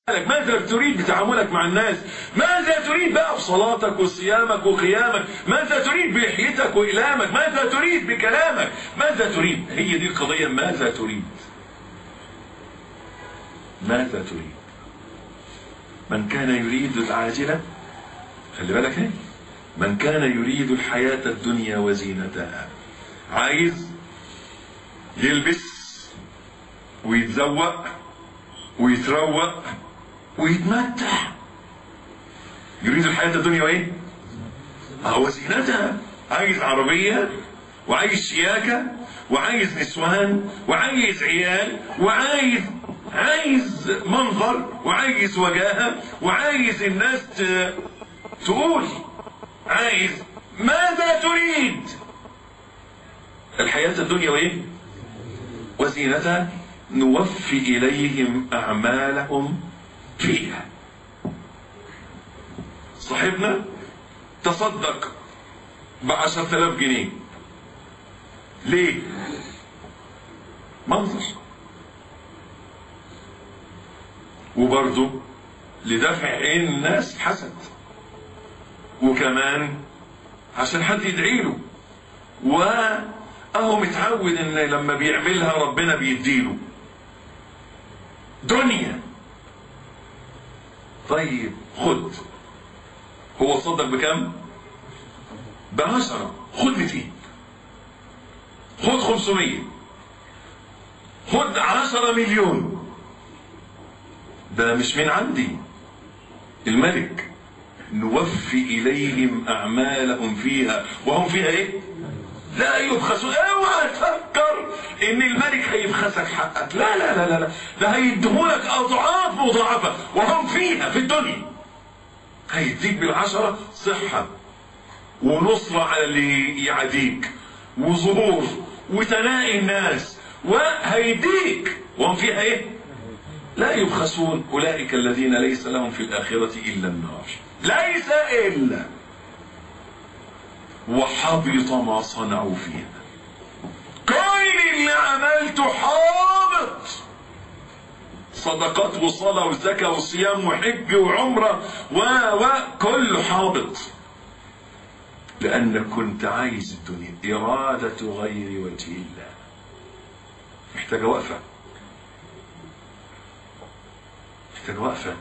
ماذا تريد بتعاملك مع الناس ماذا تريد بقى بصلاتك وصيامك وقيامك ماذا تريد بلحيتك وإلامك ماذا تريد بكلامك ماذا تريد هي دي القضية ماذا تريد ماذا تريد من كان يريد العاجلة خلي بالك ايه من كان يريد الحياة الدنيا وزينتها عايز يلبس ويتزوق ويتروق ويتمتع يريد الحياة الدنيا وايه هو زينتها عايز عربية وعايز شياكة وعايز نسوان وعايز عيال وعايز عايز منظر وعايز وجاهة وعايز الناس ت... تقول عايز ماذا تريد الحياة الدنيا وايه وزينتها نوفي إليهم أعمالهم فيها صاحبنا تصدق بعشرة آلاف جنيه ليه منظر وبرضه لدفع عين الناس حسد وكمان عشان حد يدعي له واهو متعود ان لما بيعملها ربنا بيديله دنيا طيب خد هو صدق بكم بعشرة خد 200 خد 500 خد 10 مليون ده مش من عندي الملك نوفي إليهم أعمالهم فيها وهم فيها إيه؟ لا يبخسون اوعى تفكر ان الملك هيبخسك حقك لا لا لا لا, لا. ده هيديهولك اضعاف مضاعفه وهم فيها في الدنيا هيديك بالعشره صحه ونصره على اللي يعاديك وظهور وتناقي الناس وهيديك وهم فيها ايه لا يبخسون اولئك الذين ليس لهم في الاخره الا النار ليس الا وحبط ما صنعوا فيها كل اللي عملته حابط صدقات وصلاة وزكاة وصيام وحج وعمرة و و كله حابط لأنك كنت عايز الدنيا إرادة غير وجه الله محتاجة وقفة محتاجة وقفة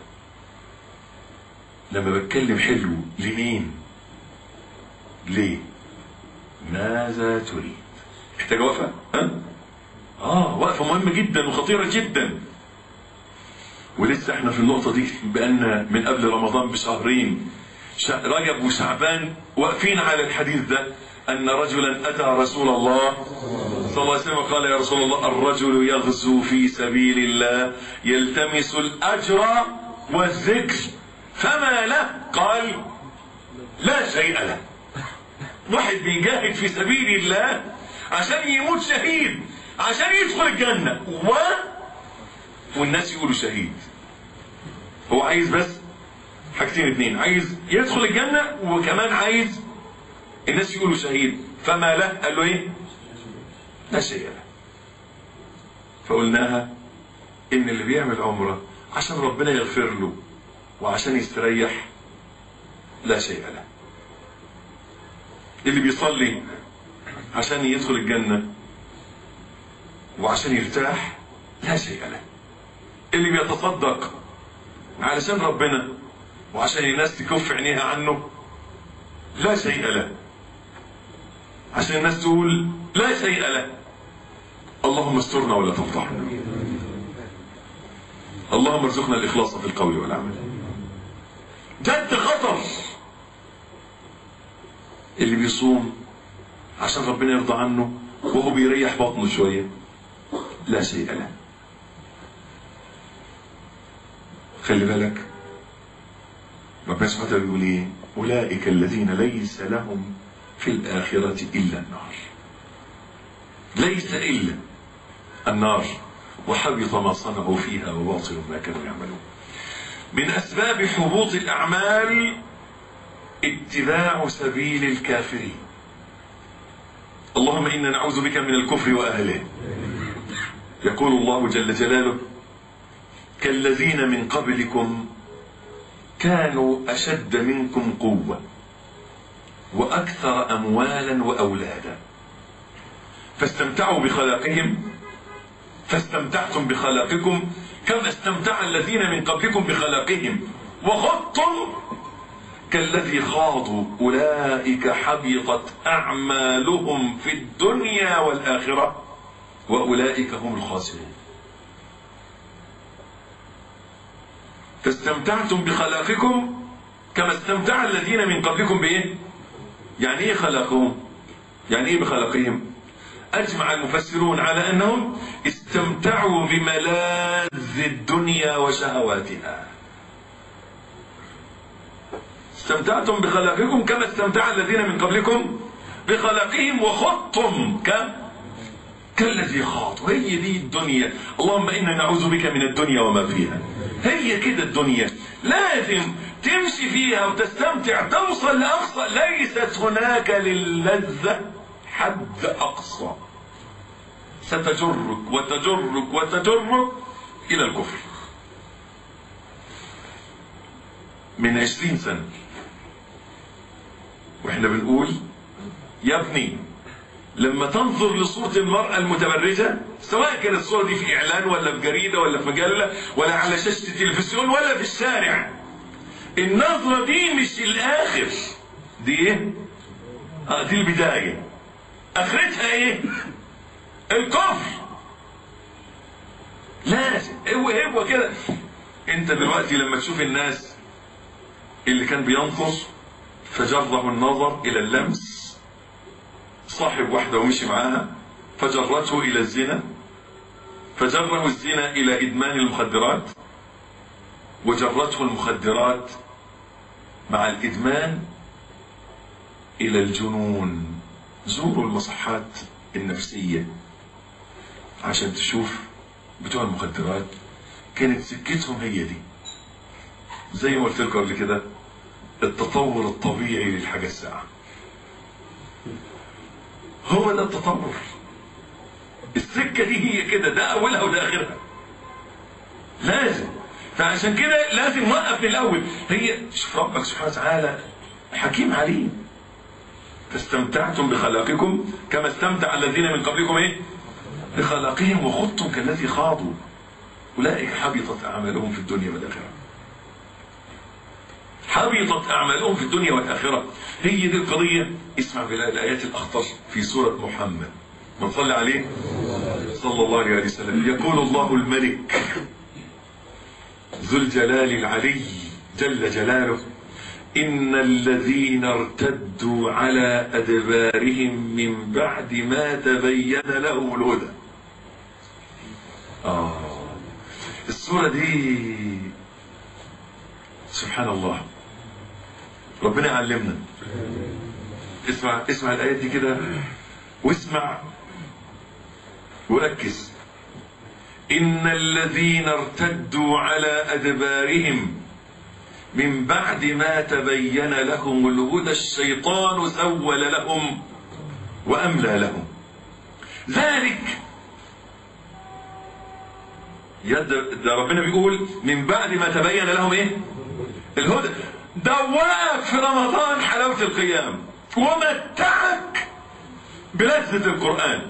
لما بتكلم حلو لمين ليه ماذا تريد محتاج وقفة ها؟ اه وقفة مهمة جدا وخطيرة جدا ولسه احنا في النقطة دي بقالنا من قبل رمضان بشهرين رجب وشعبان واقفين على الحديث ده أن رجلا أتى رسول الله صلى الله عليه وسلم قال يا رسول الله الرجل يغزو في سبيل الله يلتمس الأجر والذكر فما له قال لا شيء له واحد بيجاهد في سبيل الله عشان يموت شهيد عشان يدخل الجنة و والناس يقولوا شهيد هو عايز بس حاجتين اتنين عايز يدخل الجنة وكمان عايز الناس يقولوا شهيد فما له قال له ايه لا شيء له فقلناها ان اللي بيعمل عمره عشان ربنا يغفر له وعشان يستريح لا شيء له اللي بيصلي عشان يدخل الجنة وعشان يرتاح لا شيء له اللي بيتصدق علشان ربنا وعشان الناس تكف عينيها عنه لا شيء له عشان الناس تقول لا شيء له اللهم استرنا ولا تفضحنا اللهم ارزقنا الإخلاص في القول والعمل جد خطر اللي بيصوم عشان ربنا يرضى عنه وهو بيريح بطنه شوية لا شيء له خلي بالك ربنا سبحانه وتعالى بيقول ايه اولئك الذين ليس لهم في الاخره الا النار ليس الا النار وحبط ما صنعوا فيها وباطل ما كانوا يعملون من اسباب حبوط الاعمال اتباع سبيل الكافرين اللهم انا نعوذ بك من الكفر واهله يقول الله جل جلاله كالذين من قبلكم كانوا أشد منكم قوة وأكثر أموالا وأولادا فاستمتعوا بخلاقهم فاستمتعتم بخلاقكم كما استمتع الذين من قبلكم بخلاقهم وخضتم كالذي خاضوا أولئك حبطت أعمالهم في الدنيا والآخرة وأولئك هم الخاسرون فاستمتعتم بخلاقكم كما استمتع الذين من قبلكم بإيه؟ يعني إيه خلقهم؟ يعني إيه بخلقهم؟ أجمع المفسرون على أنهم استمتعوا بملاذ الدنيا وشهواتها استمتعتم بخلاقكم كما استمتع الذين من قبلكم بخلاقهم وخضتم كم كالذي خاض وهي دي الدنيا اللهم إنا نعوذ بك من الدنيا وما فيها هي كده الدنيا لازم تمشي فيها وتستمتع توصل لأقصى ليست هناك للذة حد أقصى ستجرك وتجرك وتجرك إلى الكفر من عشرين سنة واحنا بنقول يا ابني لما تنظر لصورة المرأة المتبرجة سواء كانت الصورة دي في إعلان ولا في جريدة ولا في مجلة ولا على شاشة التلفزيون ولا في الشارع النظرة دي مش الآخر دي إيه؟ آه دي البداية اخرتها ايه الكفر لازم هو هو كده انت دلوقتي لما تشوف الناس اللي كان بينظر فجره النظر الى اللمس صاحب واحدة ومشي معاها فجرته الى الزنا فجره الزنا الى ادمان المخدرات وجرته المخدرات مع الادمان الى الجنون زوروا المصحات النفسية عشان تشوف بتوع المخدرات كانت سكتهم هي دي زي ما قلت لكم قبل كده التطور الطبيعي للحاجة الساعة هو ده التطور السكة دي هي كده ده أولها وده آخرها لازم فعشان كده لازم نوقف من الأول هي شوف ربك سبحانه وتعالى حكيم عليم فاستمتعتم بخلاقكم كما استمتع الذين من قبلكم ايه بخلاقهم وخضتم كالذي خاضوا اولئك حبطت اعمالهم في الدنيا والاخره حبطت اعمالهم في الدنيا والاخره هي دي القضيه اسمع بالايات الاخطر في سوره محمد من صلى عليه صلى الله عليه وسلم يقول الله الملك ذو الجلال العلي جل جلاله إن الذين ارتدوا على أدبارهم من بعد ما تبين لهم الهدى آه السورة دي سبحان الله ربنا يعلمنا اسمع اسمع الآيات دي كده واسمع وركز إن الذين ارتدوا على أدبارهم من بعد ما تبين لهم الهدى الشيطان سول لهم وأملى لهم ذلك يد ده ربنا بيقول من بعد ما تبين لهم ايه الهدى دواك في رمضان حلاوة القيام ومتعك بلذة القرآن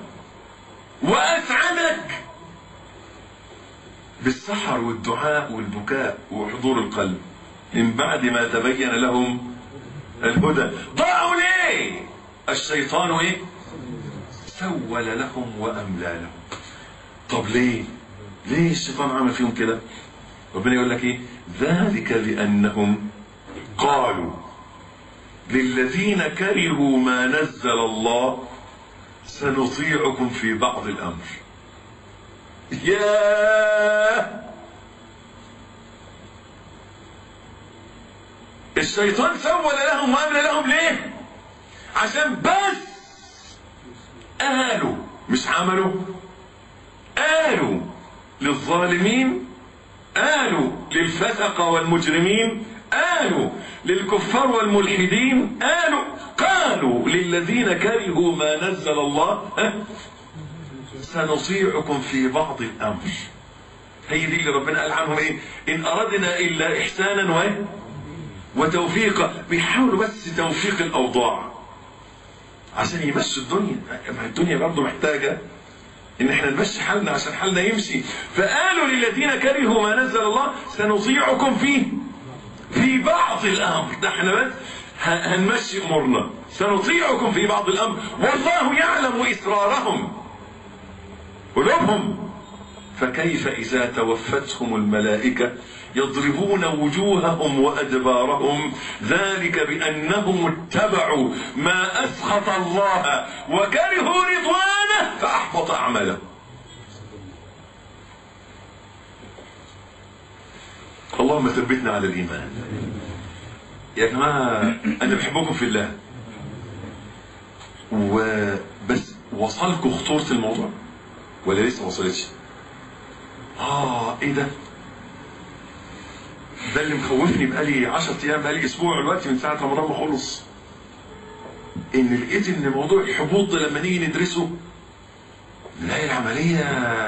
وأسعدك بالسحر والدعاء والبكاء وحضور القلب من بعد ما تبين لهم الهدى ضاعوا ليه الشيطان ايه سول لهم واملى لهم طب ليه ليه الشيطان عمل فيهم كده ربنا يقول لك ايه ذلك لانهم قالوا للذين كرهوا ما نزل الله سنطيعكم في بعض الامر ياه الشيطان سول لهم وامر لهم ليه عشان بس قالوا مش عملوا قالوا للظالمين قالوا للفسق والمجرمين قالوا للكفار والملحدين قالوا قالوا للذين كرهوا ما نزل الله سنطيعكم في بعض الامر هي دي اللي ربنا قال عنهم ايه ان اردنا الا احسانا و وتوفيقا بيحاولوا بس توفيق الاوضاع عشان يمشوا الدنيا ما الدنيا برضه محتاجه ان احنا نمشي حالنا عشان حالنا يمشي فقالوا للذين كرهوا ما نزل الله سنطيعكم فيه في بعض الامر ده احنا بس هنمشي امورنا سنطيعكم في بعض الامر والله يعلم اسرارهم قلوبهم فكيف اذا توفتهم الملائكه يضربون وجوههم وادبارهم ذلك بانهم اتبعوا ما اسخط الله وكرهوا رضوانه فاحبط اعمالهم اللهم ثبتنا على الايمان يا جماعه انا بحبكم في الله وبس وصلكم خطوره الموضوع ولا لسه ما وصلتش اه ايه ده ده اللي مخوفني بقالي 10 ايام بقالي اسبوع دلوقتي من ساعه رمضان ما خلص ان لقيت ان موضوع الحبوط ده لما نيجي ندرسه نلاقي العمليه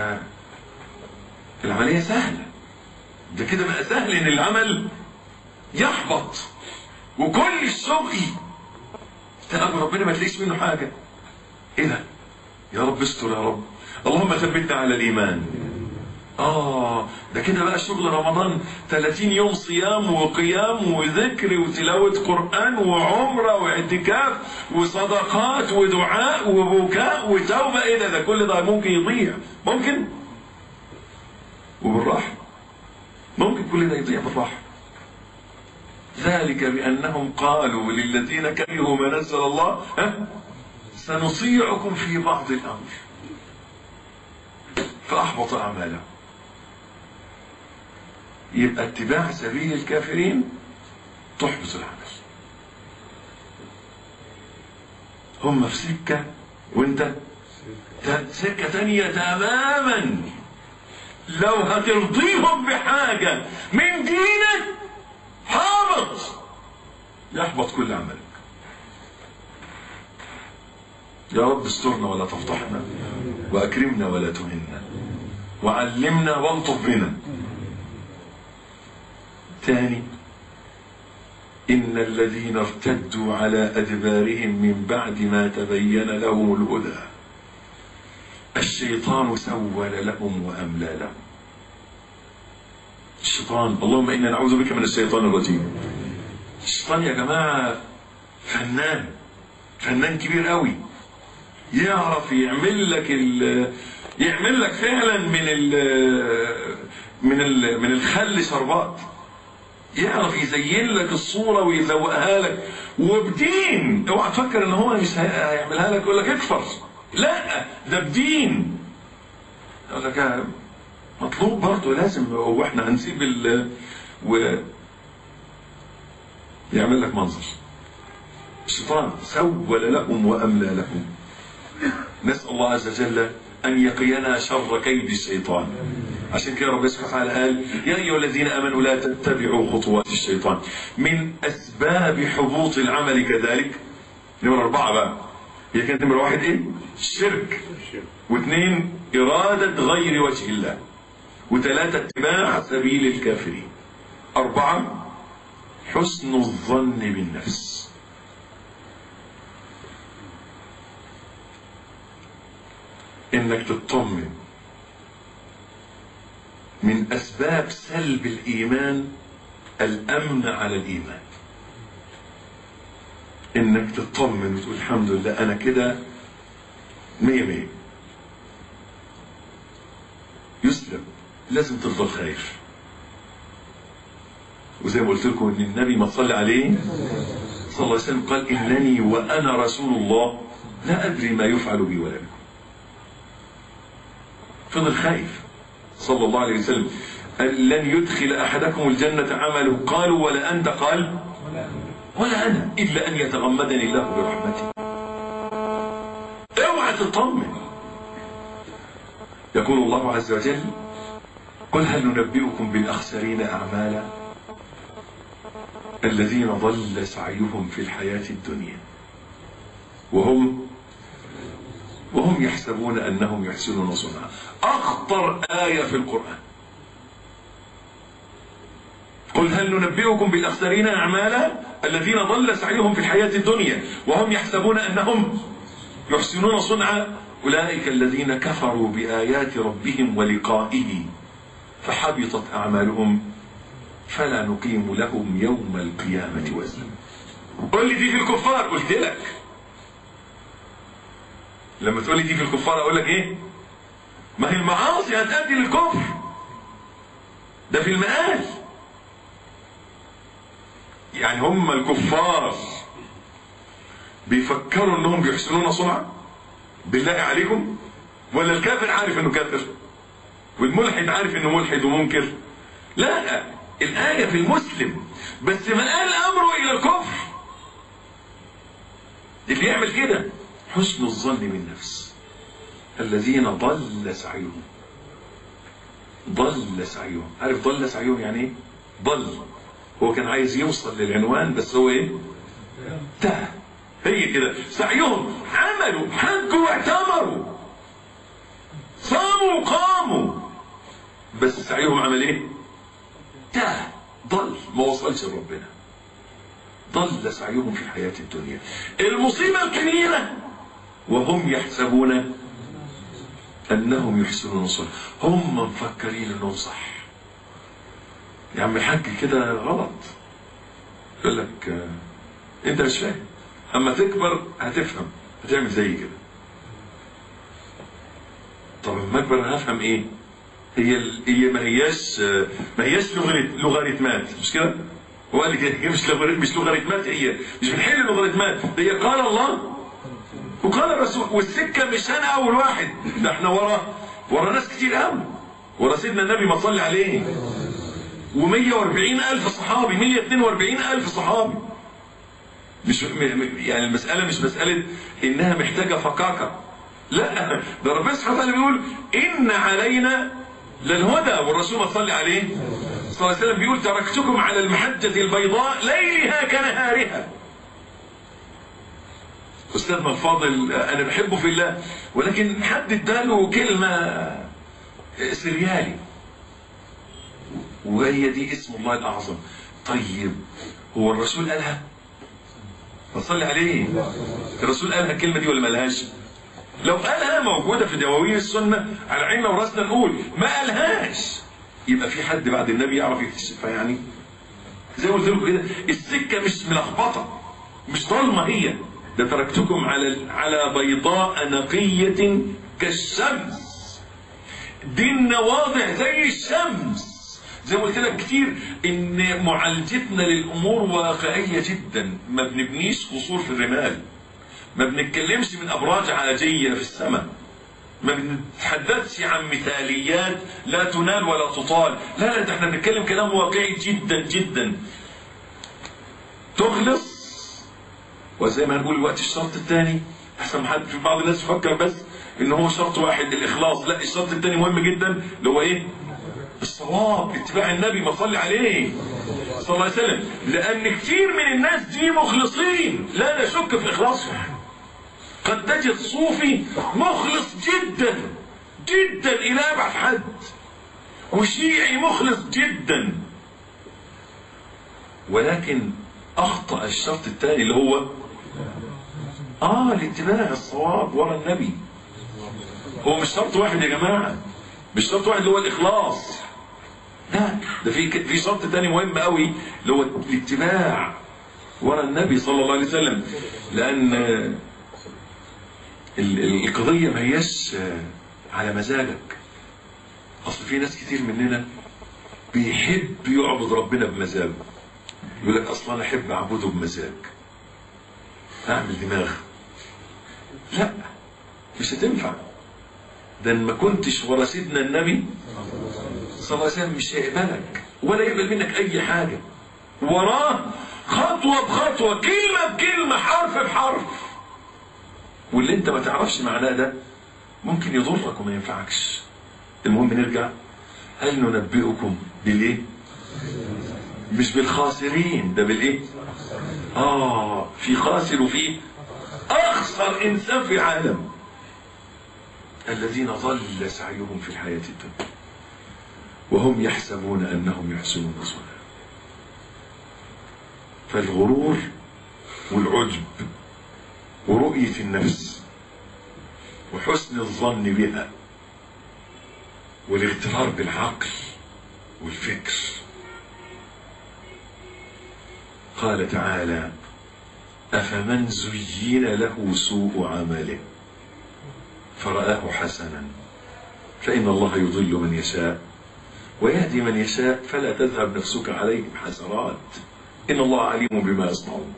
العمليه سهله ده كده بقى سهل ان العمل يحبط وكل الشغل تقابل ربنا ما تلاقيش منه حاجه ايه ده يا رب استر يا رب اللهم ثبتنا على الايمان آه ده كده بقى شغل رمضان 30 يوم صيام وقيام وذكر وتلاوة قرآن وعمرة واعتكاف وصدقات ودعاء وبكاء وتوبة إيه ده ده كل ده ممكن يضيع ممكن وبالراحة ممكن كل ده يضيع بالراحة ذلك بأنهم قالوا للذين كرهوا ما نزل الله ها سنطيعكم في بعض الأمر فأحبط أعمالهم يبقى اتباع سبيل الكافرين تحبط العمل هم في سكة وانت سكة تانية تماما لو هترضيهم بحاجة من دينك هابط يحبط كل عملك يا رب استرنا ولا تفضحنا واكرمنا ولا تهنا وعلمنا والطف بنا ثاني إن الذين ارتدوا على أدبارهم من بعد ما تبين لهم الهدى الشيطان سول لهم وأملى لهم الشيطان اللهم إنا نعوذ بك من الشيطان الرجيم الشيطان يا جماعة فنان فنان كبير قوي يعرف يعمل لك ال يعمل لك فعلا من ال من ال من الخل شربات يعرف يزين لك الصورة ويزوقها لك وبدين اوعى تفكر ان هو مش هيعملها لك يقول لك اكفر لا ده بدين يقول لك مطلوب برضه لازم هو احنا هنسيب ال و يعمل لك منظر الشيطان سول لهم واملى لهم نسال الله عز وجل أن يقينا شر كيد الشيطان عشان كده ربنا سبحانه وتعالى قال يا أيها الذين آمنوا لا تتبعوا خطوات الشيطان من أسباب حبوط العمل كذلك نمرة أربعة بقى هي كانت نمرة واحد إيه؟ الشرك واثنين إرادة غير وجه الله وثلاثة اتباع سبيل الكافرين أربعة حسن الظن بالنفس انك تطمن من اسباب سلب الايمان الامن على الايمان انك تطمن وتقول الحمد لله انا كده مية مية يسلم لازم تفضل خايف وزي ما قلت لكم ان النبي ما صلى عليه صلى الله عليه وسلم قال انني وانا رسول الله لا ادري ما يفعل بي ولا بكم فضل خايف صلى الله عليه وسلم لن يدخل احدكم الجنة عمله قالوا ولا انت قال ولا انا الا ان يتغمدني الله برحمته اوعى تطمن يقول الله عز وجل قل هل ننبئكم بالاخسرين اعمالا الذين ضل سعيهم في الحياة الدنيا وهم وهم يحسبون انهم يحسنون صنعا اخطر آية في القرآن قل هل ننبئكم بالاخسرين اعمالا الذين ضل سعيهم في الحياه الدنيا وهم يحسبون انهم يحسنون صنعا اولئك الذين كفروا بايات ربهم ولقائه فحبطت اعمالهم فلا نقيم لهم يوم القيامه وزنا قل لي دي في الكفار قلت لك لما تقول لي دي في الكفار اقول لك ايه ما هي المعاصي هتؤدي للكفر ده في المآل يعني هم الكفار بيفكروا انهم بيحسنون صنعا بالله عليكم ولا الكافر عارف انه كافر والملحد عارف انه ملحد ومنكر لا الآية في المسلم بس من قال أمره إلى الكفر اللي يعمل كده حسن الظن بالنفس الذين ضل سعيهم ضل سعيهم عارف ضل سعيهم يعني ايه ضل هو كان عايز يوصل للعنوان بس هو ايه تاه هي كده سعيهم عملوا حجوا واعتمروا صاموا وقاموا بس سعيهم عمل ايه تاه ضل ما وصلش لربنا ضل سعيهم في الحياة الدنيا المصيبة الكبيرة وهم يحسبون أنهم يحسنون صنعا هم مفكرين أنهم صح يا عم الحاج كده غلط يقول لك آه، أنت مش فاهم أما تكبر هتفهم هتعمل زي كده طب لما أكبر أنا هفهم إيه؟ هي ال- هي ما هياش آه، ما هياش لوغاريت- لوغاريتمات مش كده؟ هو قال لي كده هي مش لوغاريت مش لوغاريتمات هي مش بنحل لوغاريتمات هي قال الله وقال الرسول والسكه مش انا اول واحد ده احنا ورا ورا ناس كتير قوي ورا سيدنا النبي ما صلي عليه و140 الف صحابي 142 الف صحابي مش م- م- يعني المساله مش مساله انها محتاجه فكاكه لا ده ربنا سبحانه وتعالى بيقول ان علينا للهدى والرسول ما صلي عليه صلى الله عليه وسلم بيقول تركتكم على المحجة البيضاء ليلها كنهارها أستاذنا الفاضل أنا بحبه في الله ولكن حد اداله كلمة سريالي وهي دي اسم الله الأعظم طيب هو الرسول قالها فصلي عليه الرسول قالها الكلمة دي ولا ما قالهاش لو قالها موجودة في دواوين السنة على عيننا وراسنا نقول ما قالهاش يبقى في حد بعد النبي يعرف يكتشفها يعني زي ما قلت لكم كده السكة مش ملخبطة مش ضلمة هي ده تركتكم على على بيضاء نقية كالشمس ديننا واضح زي الشمس زي ما قلت لك كتير ان معالجتنا للامور واقعيه جدا ما بنبنيش قصور في الرمال ما بنتكلمش من ابراج عاجيه في السماء ما بنتحدثش عن مثاليات لا تنال ولا تطال لا لا ده احنا بنتكلم كلام واقعي جدا جدا تخلص وزي ما هنقول الوقت الشرط الثاني احسن حد في بعض الناس يفكر بس ان هو شرط واحد الاخلاص لا الشرط الثاني مهم جدا اللي هو ايه الصواب اتباع النبي ما صلي عليه صلى الله عليه وسلم لان كثير من الناس دي مخلصين لا نشك في اخلاصهم قد تجد صوفي مخلص جدا جدا الى ابعد حد وشيعي مخلص جدا ولكن اخطا الشرط الثاني اللي هو اه الاتباع الصواب ورا النبي هو مش شرط واحد يا جماعه مش شرط واحد اللي هو الاخلاص لا ده في في شرط تاني مهم قوي اللي هو الاتباع ورا النبي صلى الله عليه وسلم لان ال- القضيه ما هياش على مزاجك اصل في ناس كتير مننا بيحب يعبد ربنا بمزاجه يقول لك اصلا انا احب اعبده بمزاج اعمل دماغ لا مش هتنفع ده إن ما كنتش ورا سيدنا النبي صلى الله عليه وسلم مش هيقبلك ولا يقبل منك اي حاجه وراه خطوه بخطوه كلمه بكلمه حرف بحرف واللي انت ما تعرفش معناه ده ممكن يضرك وما ينفعكش المهم نرجع هل ننبئكم بالايه مش بالخاسرين ده بالايه اه في خاسر وفي اخسر انسان في العالم الذين ضل سعيهم في الحياه الدنيا وهم يحسبون انهم يحسنون صنعا فالغرور والعجب ورؤية النفس وحسن الظن بها والاغترار بالعقل والفكر قال تعالى أفمن زين له سوء عمله فرآه حسنا فإن الله يضل من يشاء ويهدي من يشاء فلا تذهب نفسك عليهم حسرات إن الله عليم بما يصنعون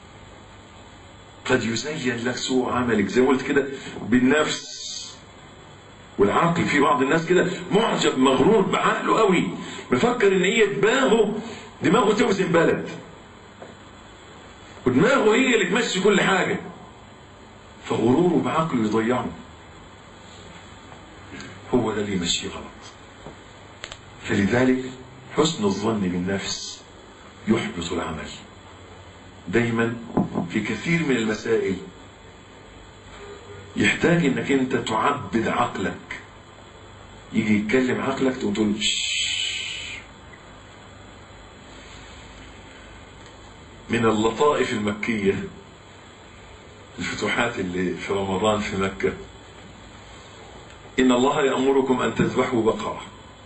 قد يزين لك سوء عملك زي ما قلت كده بالنفس والعقل في بعض الناس كده معجب مغرور بعقله قوي مفكر ان هي دماغه دماغه توزن بلد ودماغه هي اللي تمشي كل حاجة فغروره بعقله يضيعه هو ده اللي يمشيه غلط فلذلك حسن الظن بالنفس يحبط العمل دايما في كثير من المسائل يحتاج انك انت تعبد عقلك يجي يتكلم عقلك تقول له من اللطائف المكية الفتوحات اللي في رمضان في مكة إن الله يأمركم أن تذبحوا بقرة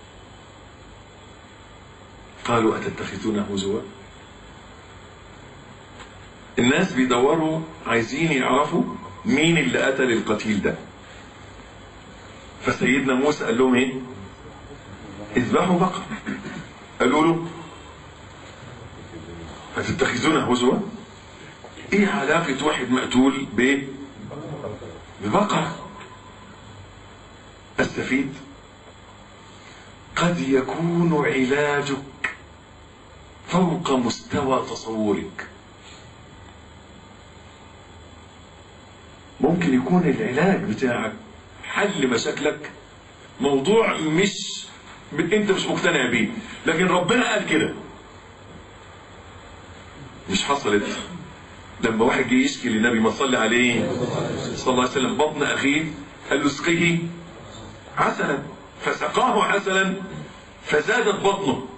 قالوا أتتخذون هزوا الناس بيدوروا عايزين يعرفوا مين اللي قتل القتيل ده فسيدنا موسى قال لهم ايه اذبحوا بقرة قالوا له هتتخذون هزوا ايه علاقة واحد مقتول ب ببقرة استفيد قد يكون علاجك فوق مستوى تصورك ممكن يكون العلاج بتاعك حل مشاكلك موضوع مش انت مش مقتنع بيه لكن ربنا قال كده مش حصلت لما واحد جه يشكي للنبي ما صلى عليه صلى الله عليه وسلم بطن اخيه قال له اسقيه عسلا فسقاه عسلا فزادت بطنه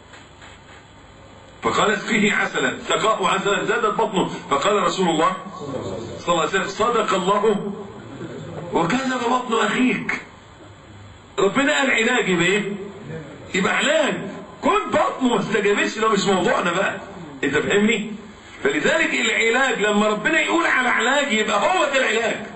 فقال اسقيه عسلا سقاه عسلا زادت بطنه فقال رسول الله صلى الله عليه وسلم صدق الله وكذب بطن اخيك ربنا قال علاجي بايه يبقى علاج كل بطنه ما استجابتش ده مش موضوعنا بقى انت فاهمني فلذلك العلاج لما ربنا يقول على علاج يبقى هو ده العلاج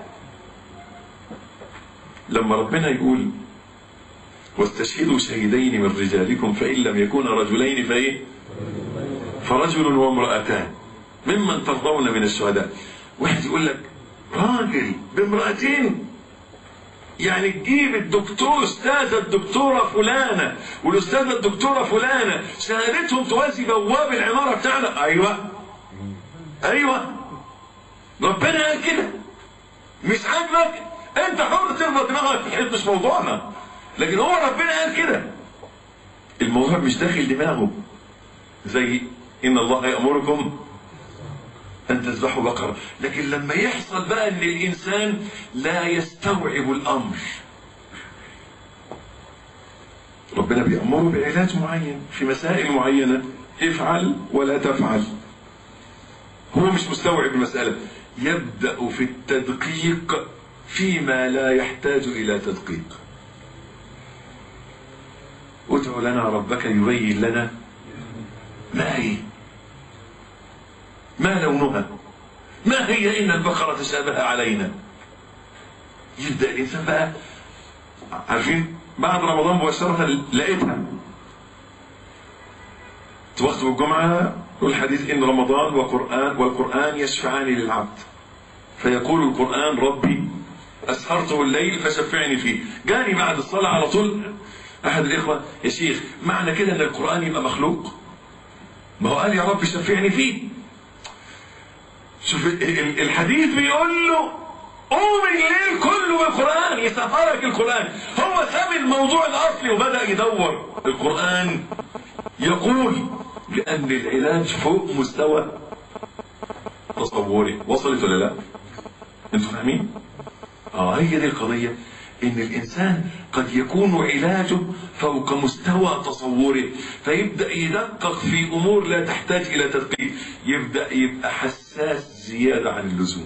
لما ربنا يقول واستشهدوا شهيدين من رجالكم فإن لم يكونا رجلين فإيه فرجل وامرأتان ممن ترضون من الشهداء واحد يقول لك راجل بامرأتين يعني تجيب الدكتور استاذة الدكتورة فلانة والاستاذة الدكتورة فلانة شهادتهم توازي بواب العمارة بتاعنا ايوه ايوه ربنا قال كده مش عاجبك انت حر تربط دماغك في الحيط مش موضوعنا لكن هو ربنا قال كده الموضوع مش داخل دماغه زي ان الله يأمركم أن تذبحوا بقرة لكن لما يحصل بقى أن الإنسان لا يستوعب الأمر ربنا بيأمره بعلاج معين في مسائل معينة افعل ولا تفعل هو مش مستوعب المسألة يبدأ في التدقيق فيما لا يحتاج إلى تدقيق ادع لنا ربك يبين لنا ما هي ما لونها ما هي إن البقرة تشابه علينا يبدأ الإنسان بقى عارفين بعد رمضان مباشرة لقيتها وقت الجمعة والحديث إن رمضان وقرآن والقرآن يشفعان للعبد فيقول القرآن ربي أسهرته الليل فشفعني فيه جاني بعد الصلاة على طول أحد الإخوة يا شيخ معنى كده أن القرآن يبقى مخلوق ما هو قال يا رب شفعني فيه شوف الحديث بيقول له قوم الليل كله بالقرآن يسهرك القرآن هو ساب الموضوع الأصلي وبدأ يدور القرآن يقول لأن العلاج فوق مستوى تصوري وصلت ولا لا انتوا فاهمين اه هي دي القضية ان الانسان قد يكون علاجه فوق مستوى تصوره فيبدأ يدقق في امور لا تحتاج الى تدقيق يبدأ يبقى حساس زيادة عن اللزوم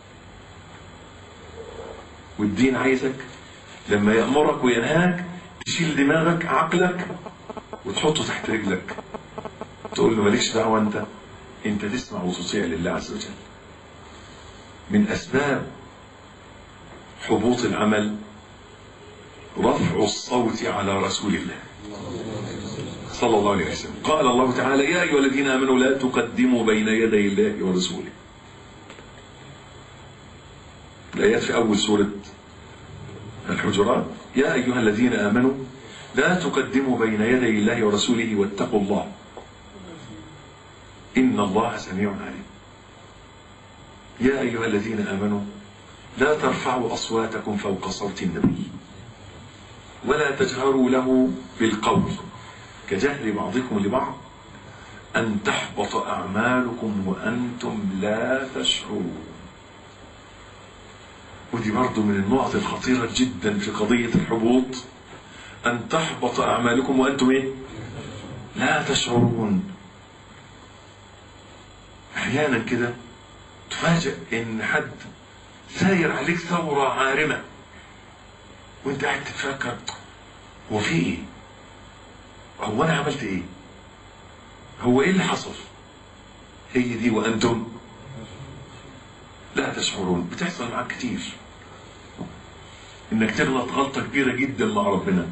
والدين عايزك لما يأمرك وينهاك تشيل دماغك عقلك وتحطه تحت رجلك تقول له مالكش دعوة انت انت تسمع وتطيع لله عز وجل من اسباب حبوط العمل رفع الصوت على رسول الله صلى الله عليه وسلم قال الله تعالى يا أيها الذين آمنوا لا تقدموا بين يدي الله ورسوله الآيات في أول سورة الحجرات يا أيها الذين آمنوا لا تقدموا بين يدي الله ورسوله واتقوا الله إن الله سميع عليم يا أيها الذين آمنوا لا ترفعوا أصواتكم فوق صوت النبي ولا تجهروا له بالقول كجهل بعضكم لبعض أن تحبط أعمالكم وأنتم لا تشعرون ودي برضو من النقط الخطيرة جدا في قضية الحبوط أن تحبط أعمالكم وأنتم إيه؟ لا تشعرون أحيانا كده تفاجئ إن حد ساير عليك ثورة عارمة وانت قاعد تتفكر هو في ايه هو انا عملت ايه هو ايه اللي حصل هي دي وانتم لا تشعرون بتحصل معاك كتير انك تغلط غلطة كبيرة جدا مع ربنا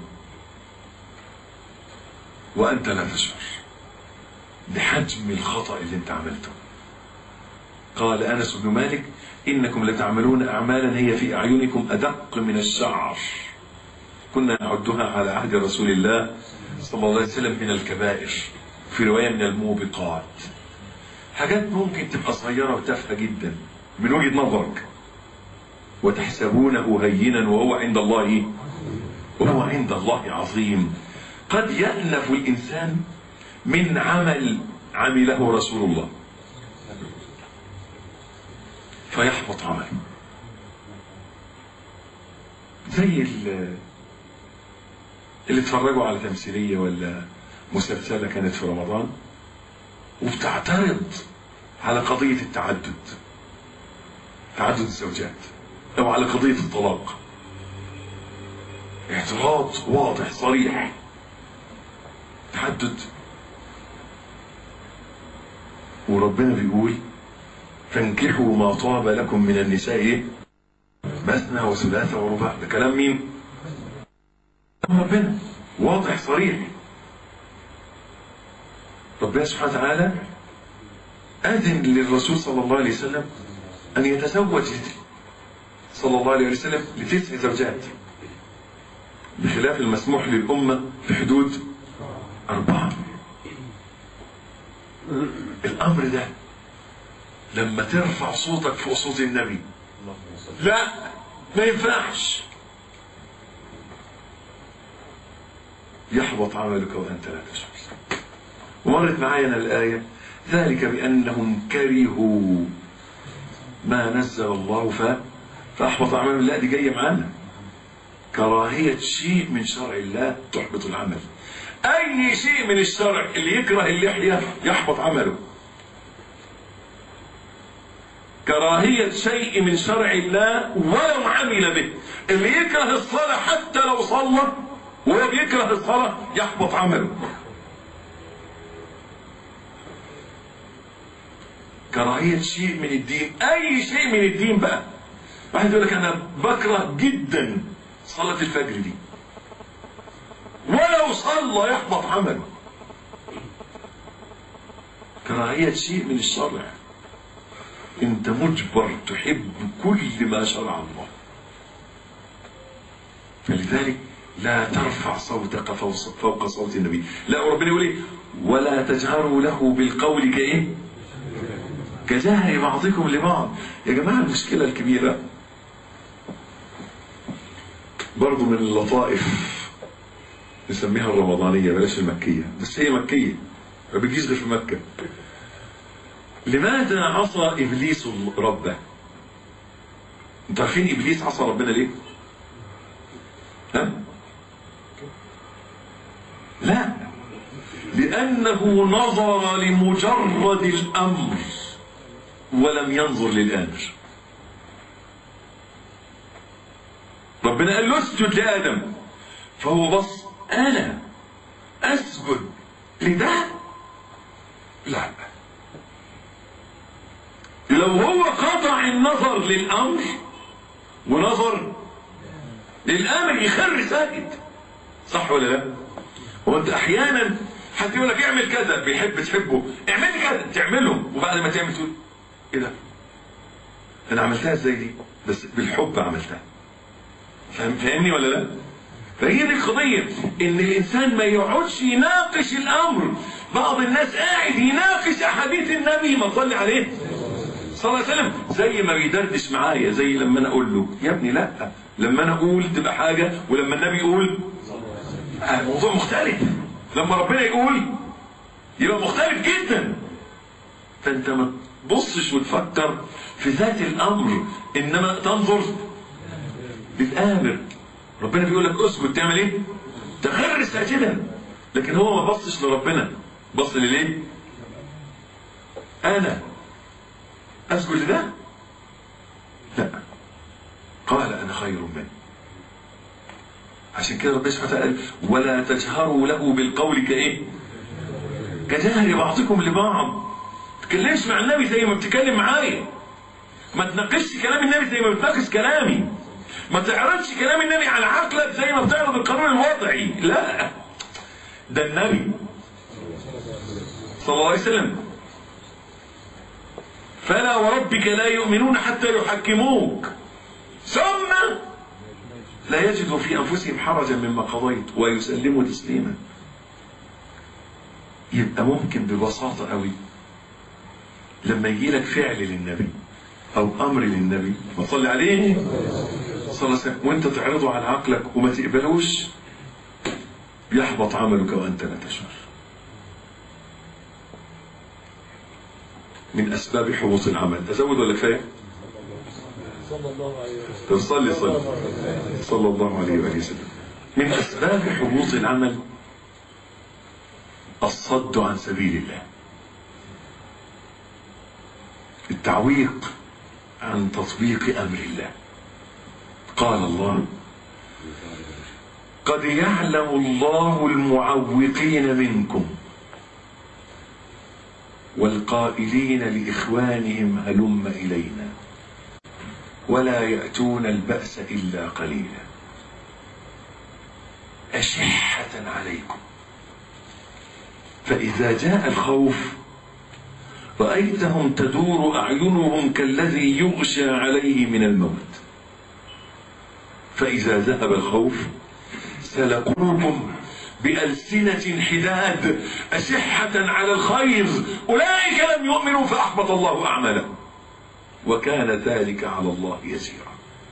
وانت لا تشعر بحجم الخطأ اللي انت عملته قال انس بن مالك انكم لتعملون اعمالا هي في اعينكم ادق من الشعر كنا نعدها على عهد رسول الله صلى الله عليه وسلم من الكبائر في رواية من الموبقات حاجات ممكن تبقى صغيرة وتافهة جدا من وجهة نظرك وتحسبونه هينا وهو عند الله وهو عند الله عظيم قد يأنف الإنسان من عمل عمله رسول الله فيحبط عمله زي اللي اتفرجوا على تمثيلية ولا مسلسلة كانت في رمضان وبتعترض على قضية التعدد تعدد الزوجات أو على قضية الطلاق اعتراض واضح صريح تعدد وربنا بيقول فانكحوا ما طاب لكم من النساء مثنى وثلاث ورباع ده كلام مين ربنا واضح صريح ربنا سبحانه وتعالى أذن للرسول صلى الله عليه وسلم أن يتزوج صلى الله عليه وسلم لتسع زوجات بخلاف المسموح للأمة في حدود أربعة الأمر ده لما ترفع صوتك فوق صوت النبي لا ما ينفعش يحبط عملك وأنت لا تشعر ومرت معايا الآية ذلك بأنهم كرهوا ما نزل الله ف... فأحبط عملهم لا دي جاية معانا كراهية شيء من شرع الله تحبط العمل أي شيء من الشرع اللي يكره اللحية يحبط عمله كراهية شيء من شرع الله ولو عمل به اللي يكره الصلاة حتى لو صلى وهو بيكره الصلاة يحبط عمله كراهية شيء من الدين أي شيء من الدين بقى واحد يقول لك أنا بكره جدا صلاة الفجر دي ولو صلى يحبط عمله كراهية شيء من الشرع انت مجبر تحب كل ما شرع الله فلذلك لا ترفع صوتك فوق صوت النبي لا ربنا يقول ايه ولا تجهروا له بالقول كايه كجهر بعضكم لبعض يا جماعة المشكلة الكبيرة برضو من اللطائف نسميها الرمضانية بلاش المكية بس هي مكية ما بتجيش غير في مكة لماذا عصى إبليس ربه انتوا عارفين إبليس عصى ربنا ليه ها لا لأنه نظر لمجرد الأمر ولم ينظر للآمر ربنا قال له اسجد لآدم فهو بص أنا أسجد لده لا لو هو قطع النظر للأمر ونظر للآمر يخر ساكت صح ولا لا هو انت احيانا حد يقول لك اعمل كذا بيحب تحبه اعمل لي كذا تعمله وبعد ما تعمل تقول ايه ده انا عملتها ازاي دي بس بالحب عملتها فاهم فاهمني ولا لا فهي دي القضية ان الانسان ما يقعدش يناقش الامر بعض الناس قاعد يناقش احاديث النبي ما صلي عليه صلى الله عليه وسلم زي ما بيدردش معايا زي لما انا اقول له يا ابني لا لما انا اقول تبقى حاجة ولما النبي يقول الموضوع مختلف لما ربنا يقول يبقى مختلف جدا فانت ما تبصش وتفكر في ذات الامر انما تنظر للامر ربنا بيقول لك اسكت تعمل ايه تخر ساجدا لكن هو ما بصش لربنا بص لليه انا اسجد لده لا قال انا خير منه عشان كده ربنا سبحانه وتعالى قال ولا تجهروا له بالقول كايه كجهر بعضكم لبعض ما تتكلمش مع النبي زي ما بتتكلم معايا ما تناقشش كلام النبي زي ما بتناقش كلامي ما تعرضش كلام النبي على عقلك زي ما بتعرض القانون الوضعي لا ده النبي صلى الله عليه وسلم فلا وربك لا يؤمنون حتى يحكموك ثم لا يجدوا في أنفسهم حرجا مما قضيت ويسلموا تسليما يبقى ممكن ببساطة قوي لما يجي لك فعل للنبي أو أمر للنبي ما صلي عليه صلى الله عليه وسلم وانت تعرضه على عقلك وما تقبلوش يحبط عملك وأنت لا تشعر من أسباب حبوط العمل أزود ولا كفاية؟ صلى الله عليه وسلم طب صلي صلي صلى الله عليه وآله وسلم من أسباب حبوط العمل الصد عن سبيل الله التعويق عن تطبيق أمر الله قال الله قد يعلم الله المعوقين منكم والقائلين لإخوانهم هلم إلينا ولا يأتون البأس إلا قليلا أشحة عليكم فإذا جاء الخوف رأيتهم تدور أعينهم كالذي يغشى عليه من الموت فإذا ذهب الخوف سلقوكم بألسنة حداد أشحة على الخير أولئك لم يؤمنوا فأحبط الله أعمالهم وكان ذلك على الله يسيرا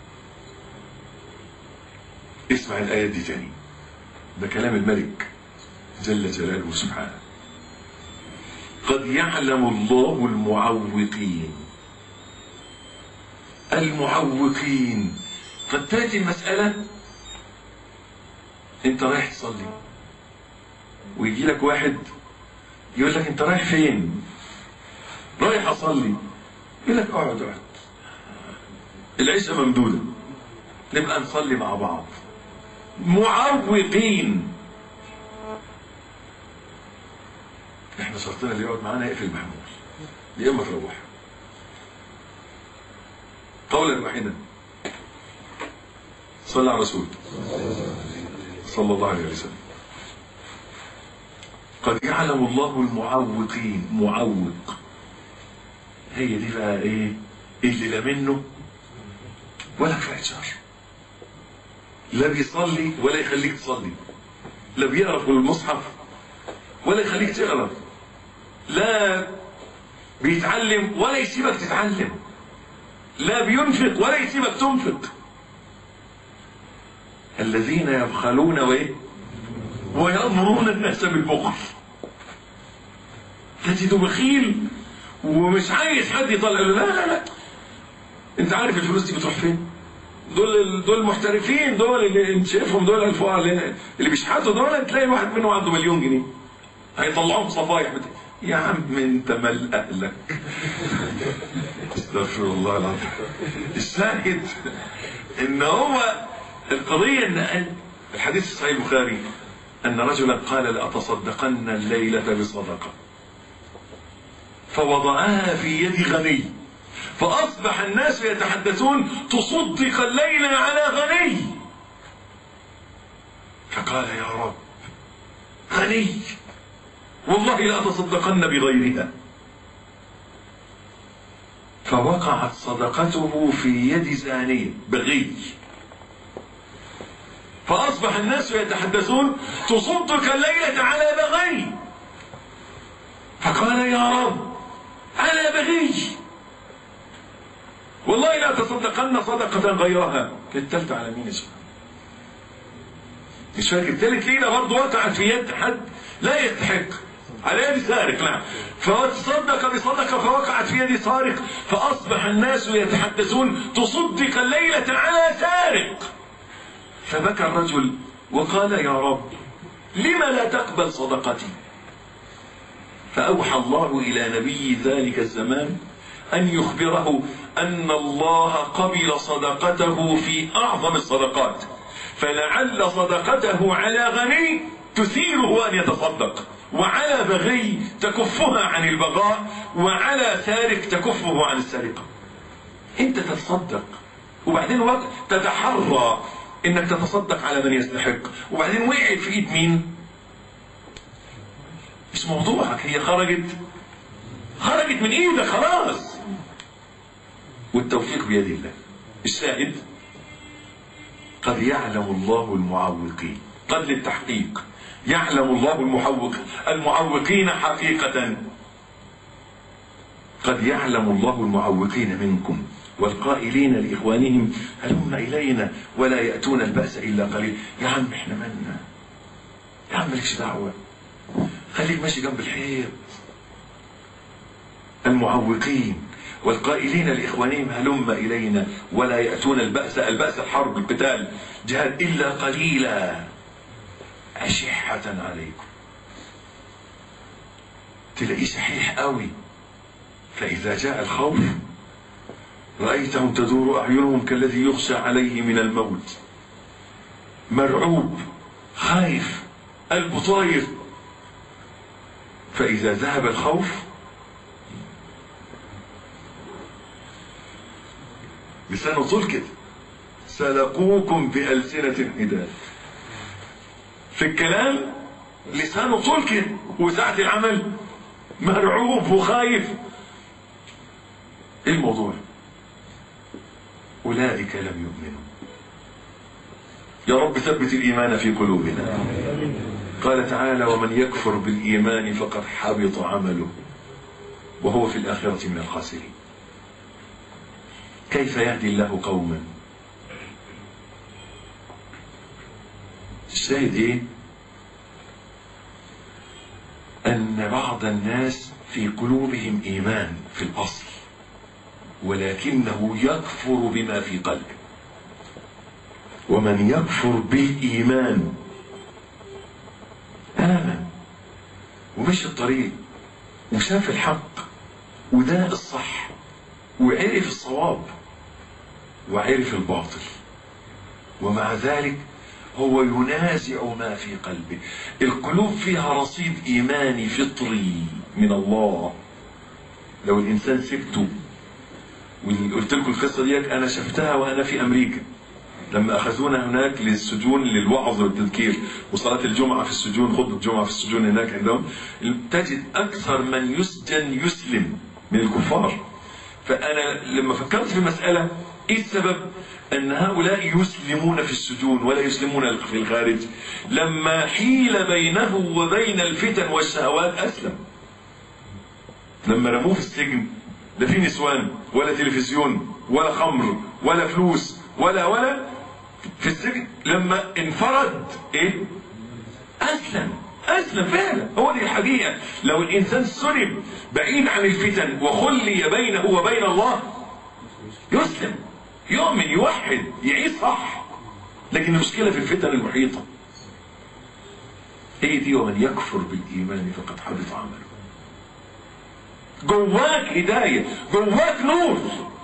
اسمع الآيات دي تاني ده كلام الملك جل جلاله سبحانه قد يعلم الله المعوقين المعوقين قد تأتي المسألة انت رايح تصلي ويجي لك واحد يقول لك انت رايح فين رايح اصلي يقول لك اقعد اقعد العشاء ممدودة نبقى نصلي مع بعض معوقين احنا شرطنا اللي يقعد معانا يقفل المحمول يا اما تروح قولا واحدا صلى على الرسول صلى الله عليه وسلم قد يعلم الله المعوقين معوق هي دي بقى ايه اللي لا منه ولا كفايه شر لا بيصلي ولا يخليك تصلي لا بيقرا في المصحف ولا يخليك تقرا لا بيتعلم ولا يسيبك تتعلم لا بينفق ولا يسيبك تنفق الذين يبخلون وايه ويأمرون الناس بالبخل تجد بخيل ومش عايز حد يطلع له لا لا لا انت عارف الفلوس دي بتروح فين دول دول محترفين دول اللي انت شايفهم دول الفقراء اللي, اللي بيشحتوا دول تلاقي واحد منهم عنده مليون جنيه هيطلعوهم صفايح بت... يا عم انت مال اهلك استغفر الله العظيم الشاهد ان هو القضية ان الحديث في صحيح البخاري ان رجلا قال لاتصدقن الليلة بصدقة فوضعها في يد غني فاصبح الناس يتحدثون تصدق الليلة على غني فقال يا رب غني والله لأتصدقن بغيرها فوقعت صدقته في يد زانية بغي فأصبح الناس يتحدثون تصدق الليلة على بغي فقال يا رب على بغي والله لا تصدقن صدقة غيرها التالتة على مين اسمها مش فاكر تالت ليلة برضه وقعت في يد حد لا يستحق على يد سارق نعم فتصدق بصدقة فوقعت في يد سارق فأصبح الناس يتحدثون تصدق الليلة على سارق فبكى الرجل وقال يا رب لم لا تقبل صدقتي فأوحى الله إلى نبي ذلك الزمان أن يخبره أن الله قبل صدقته في أعظم الصدقات فلعل صدقته على غني تثيره أن يتصدق وعلى بغي تكفها عن البغاء وعلى سارق تكفه عن السرقة انت تتصدق وبعدين وقت تتحرى انك تتصدق على من يستحق وبعدين وقعت في ايد مين مش موضوعك هي خرجت خرجت من ايدك خلاص والتوفيق بيد الله الشاهد قد يعلم الله المعوقين قد للتحقيق يعلم الله المحوق المعوقين حقيقة قد يعلم الله المعوقين منكم والقائلين لإخوانهم هلم إلينا ولا يأتون البأس إلا قليل يا عم احنا منا يا عم مالكش دعوة خليك ماشي جنب الحيط المعوقين والقائلين لإخوانهم هلم إلينا ولا يأتون البأس البأس الحرب القتال جهاد إلا قليلا أشحة عليكم تلاقيه شحيح قوي فإذا جاء الخوف رأيتهم تدور أعينهم كالذي يخشى عليه من الموت مرعوب خايف قلبه طاير فإذا ذهب الخوف لسانه طول كده سلقوكم بألسنة حداد في الكلام لسانه طول كده وساعة العمل مرعوب وخايف ايه الموضوع اولئك لم يؤمنوا يا رب ثبت الايمان في قلوبنا قال تعالى ومن يكفر بالايمان فقد حبط عمله وهو في الاخره من الخاسرين كيف يهدي الله قوما الشاهد ايه ان بعض الناس في قلوبهم ايمان في الاصل ولكنه يكفر بما في قلبه ومن يكفر بالايمان امن ومشي الطريق وشاف الحق وده الصح وعرف الصواب وعرف الباطل ومع ذلك هو ينازع ما في قلبه القلوب فيها رصيد ايماني فطري من الله لو الانسان سبته وقلت لكم القصه ديت انا شفتها وانا في امريكا لما اخذونا هناك للسجون للوعظ والتذكير وصلاه الجمعه في السجون خطبه الجمعه في السجون هناك عندهم تجد اكثر من يسجن يسلم من الكفار فانا لما فكرت في المساله ايه السبب ان هؤلاء يسلمون في السجون ولا يسلمون في الخارج لما حيل بينه وبين الفتن والشهوات اسلم لما رموه في السجن لا في نسوان ولا تلفزيون ولا خمر ولا فلوس ولا ولا في السجن لما انفرد ايه اسلم اسلم فعلا هو دي الحقيقه لو الانسان سلم بعيد عن الفتن وخلي بينه وبين الله يسلم يؤمن يوحد يعيش صح لكن المشكله في الفتن المحيطه هي دي ومن يكفر بالإيمان فقد حبط عمله جواك هداية جواك نور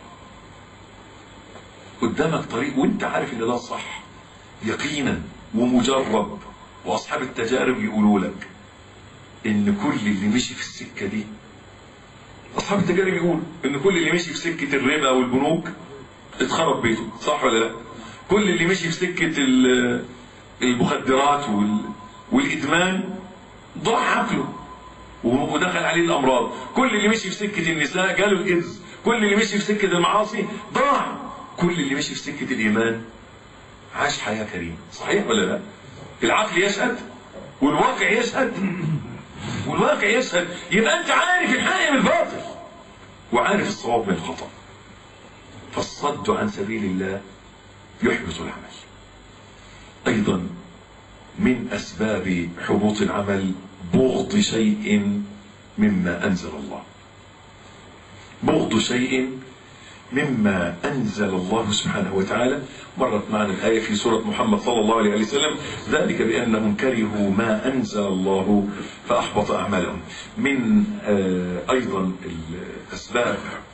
قدامك طريق وانت عارف ان ده صح يقينا ومجرب واصحاب التجارب يقولوا لك ان كل اللي مشي في السكه دي اصحاب التجارب يقولوا ان كل اللي مشي في سكه الربا والبنوك اتخرب بيته صح ولا لا كل اللي مشي في سكه ال- المخدرات وال... والادمان ضاع عقله ودخل عليه الامراض كل اللي مشي في سكه النساء جاله الايدز كل اللي مشي في سكه المعاصي ضاع كل اللي مشي في سكه الايمان عاش حياه كريمه صحيح ولا لا العقل يشهد والواقع يشهد والواقع يشهد يبقى انت عارف الحق من الباطل وعارف الصواب من الخطا فالصد عن سبيل الله يحبط العمل ايضا من اسباب حبوط العمل بغض شيء مما انزل الله بغض شيء مما انزل الله سبحانه وتعالى مرت معنا الايه في سوره محمد صلى الله عليه وسلم ذلك بانهم كرهوا ما انزل الله فاحبط اعمالهم من آه، ايضا الاسباب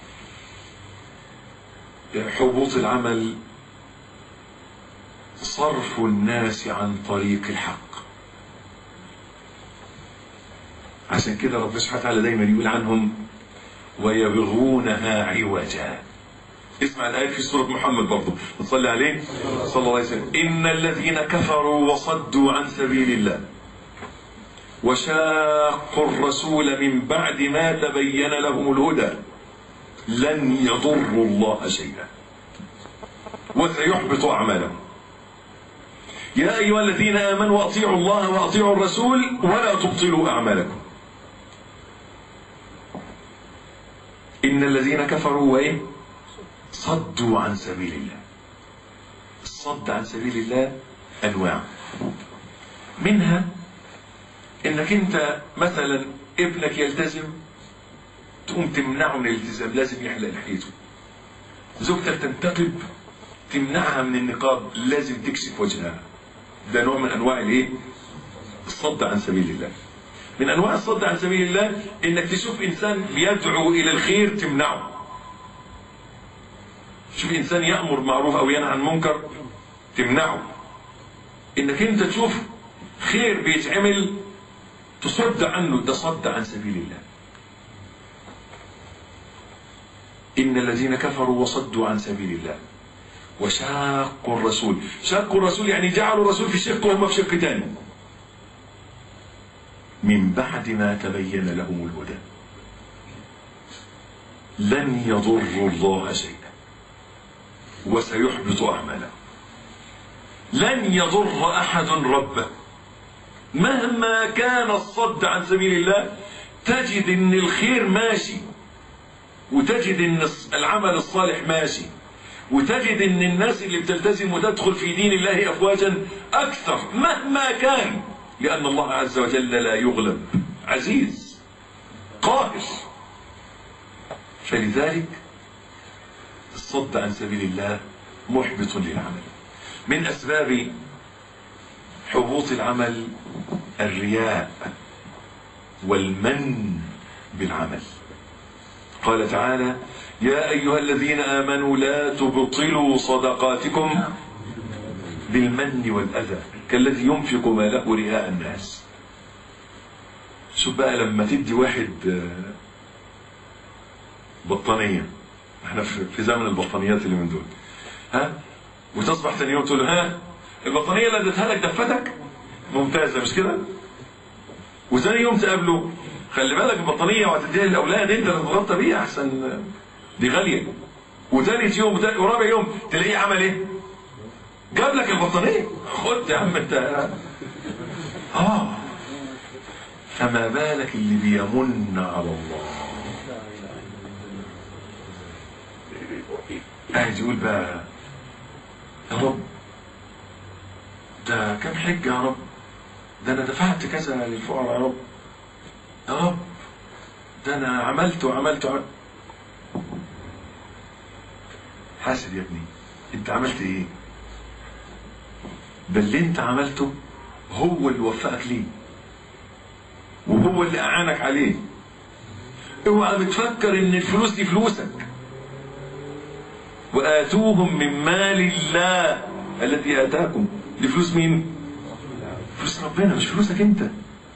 حبوط العمل صرف الناس عن طريق الحق عشان كده ربنا سبحانه وتعالى دايما يقول عنهم ويبغونها عوجا اسمع الآية في سورة محمد برضه نصلي عليه صلى الله عليه وسلم إن الذين كفروا وصدوا عن سبيل الله وشاقوا الرسول من بعد ما تبين لهم الهدى لن يضروا الله شيئا وسيحبط أعمالهم يا أيها الذين آمنوا أطيعوا الله وأطيعوا الرسول ولا تبطلوا أعمالكم إن الذين كفروا وإيه صدوا عن سبيل الله الصد عن سبيل الله أنواع منها إنك أنت مثلا ابنك يلتزم تقوم تمنعه من الالتزام لازم يحلق لحيته زوجتك تنتقب تمنعها من النقاب لازم تكشف وجهها ده نوع من انواع الايه الصد عن سبيل الله من انواع الصد عن سبيل الله انك تشوف انسان بيدعو الى الخير تمنعه تشوف انسان يامر معروف او ينهى عن منكر تمنعه انك انت تشوف خير بيتعمل تصد عنه ده صد عن سبيل الله ان الذين كفروا وصدوا عن سبيل الله وشاقوا الرسول شاقوا الرسول يعني جعلوا الرسول في شق وهم في شق تاني من بعد ما تبين لهم الهدى لن يضروا الله شيئا وسيحبط أعمالهم لن يضر أحد ربه مهما كان الصد عن سبيل الله تجد ان الخير ماشي وتجد ان العمل الصالح ماشي وتجد ان الناس اللي بتلتزم وتدخل في دين الله افواجا اكثر مهما كان لان الله عز وجل لا يغلب عزيز قاهر فلذلك الصد عن سبيل الله محبط للعمل من اسباب حبوط العمل الرياء والمن بالعمل قال تعالى يا أيها الذين آمنوا لا تبطلوا صدقاتكم بالمن والأذى كالذي ينفق ماله رئاء الناس شوف بقى لما تدي واحد بطانية احنا في زمن البطانيات اللي من دول ها وتصبح ثاني يوم تقول له ها البطانية اللي اديتها لك دفتك ممتازة مش كده وثاني يوم تقابله خلي بالك البطانية وهتديها للأولاد انت اللي تتغطى بيها أحسن دي غالية وثالث يوم ورابع يوم تلاقيه عمل ايه؟ جاب لك البطانية خد يا عم انت اه فما بالك اللي بيمن على الله قاعد يقول بقى يا رب ده كم حجة يا رب ده انا دفعت كذا للفقراء يا رب يا رب ده انا عملت وعملت وعملت حاسب يا ابني انت عملت ايه ده اللي انت عملته هو اللي وفقك ليه وهو اللي اعانك عليه اوعى بتفكر ان الفلوس دي فلوسك واتوهم من مال الله الذي اتاكم دي فلوس مين فلوس ربنا مش فلوسك انت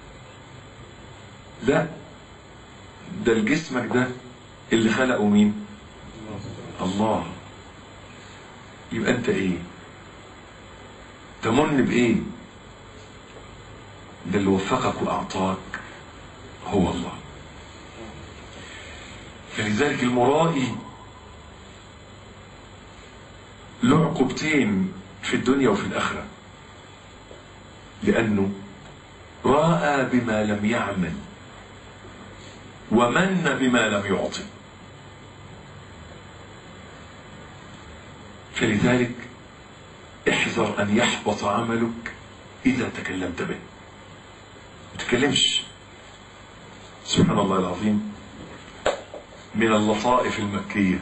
لا ده الجسمك ده اللي خلقه مين الله يبقى انت ايه تمن بايه ده اللي وفقك واعطاك هو الله فلذلك المرائي له عقوبتين في الدنيا وفي الاخره لانه راى بما لم يعمل ومن بما لم يعطي فلذلك احذر ان يحبط عملك اذا تكلمت به ما تتكلمش سبحان الله العظيم من اللطائف المكيه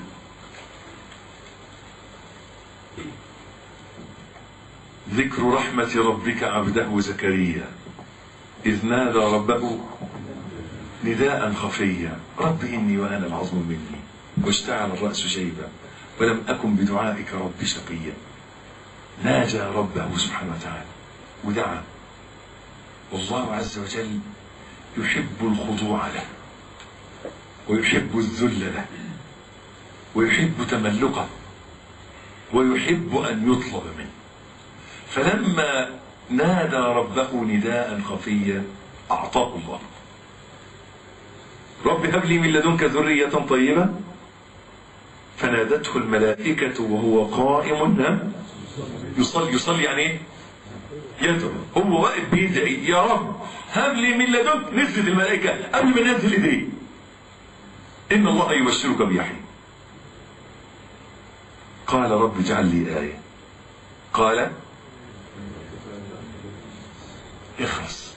ذكر رحمة ربك عبده زكريا إذ نادى ربه نداء خفيا رب إني وأنا العظم مني واشتعل الرأس شيبا ولم أكن بدعائك رب شقيا ناجى ربه سبحانه وتعالى ودعا والله عز وجل يحب الخضوع له ويحب الذل له ويحب تملقه ويحب أن يطلب منه فلما نادى ربه نداء خفيا أعطاه الله رب هب لي من لدنك ذرية طيبة فنادته الملائكة وهو قائم يصلي يصلي يعني ايه؟ يدعو هو واقف بيدعي يا رب هب لي من لدنك نزلت الملائكة قبل ما ننزل ايديه إن الله يبشرك بيحيى قال رب اجعل لي آية قال اخرس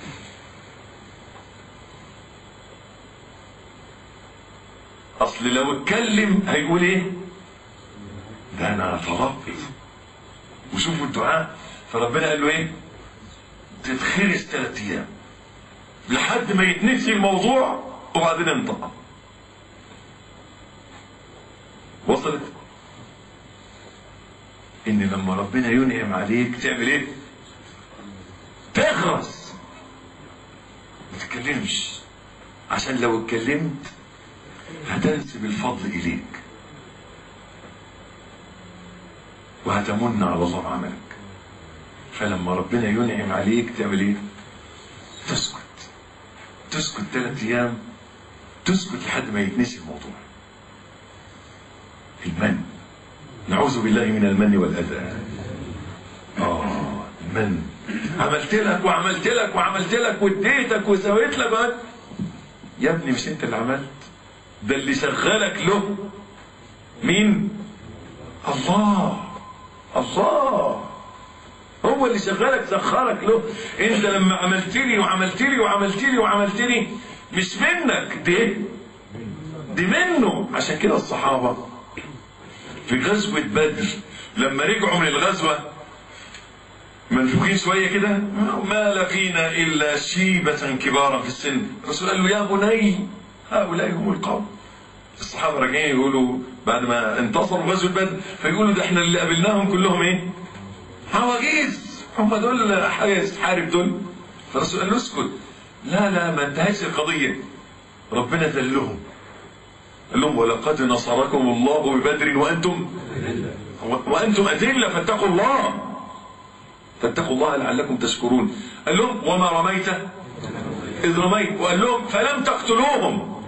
اصل لو اتكلم هيقول ايه ده انا طلبت وشوفوا الدعاء فربنا قال له ايه تتخرس ثلاث ايام لحد ما يتنسي الموضوع وبعدين انطق وصلت ان لما ربنا ينعم عليك تعمل ايه تخرس ما تتكلمش عشان لو اتكلمت هتنسب الفضل اليك وهتمن على الله بعملك فلما ربنا ينعم عليك تعمل ايه تسكت تسكت ثلاث ايام تسكت لحد ما يتنسي الموضوع المن نعوذ بالله من المن والاذى اه المن عملت لك وعملت لك وعملت لك واديتك وسويت لك يا ابني مش انت اللي عملت ده اللي شغلك له مين الله الله هو اللي شغلك سخرك له انت لما عملت لي وعملت لي وعملت لي وعملت لي مش منك دي دي منه عشان كده الصحابه في غزوه بدر لما رجعوا من الغزوه منفوخين شوية كده ما لقينا إلا شيبة كبارا في السن الرسول قال له يا بني هؤلاء هم القوم الصحابة راجعين يقولوا بعد ما انتصروا غزوة بدر فيقولوا ده احنا اللي قابلناهم كلهم ايه عواجيز هم دول حاجة حارب دول فالرسول قال له اسكت لا لا ما انتهتش القضية ربنا ذلهم قال لهم ولقد نصركم الله ببدر وانتم وانتم اذله فاتقوا الله فاتقوا الله لعلكم تشكرون قال لهم وما رميت إذ رميت وقال لهم فلم تقتلوهم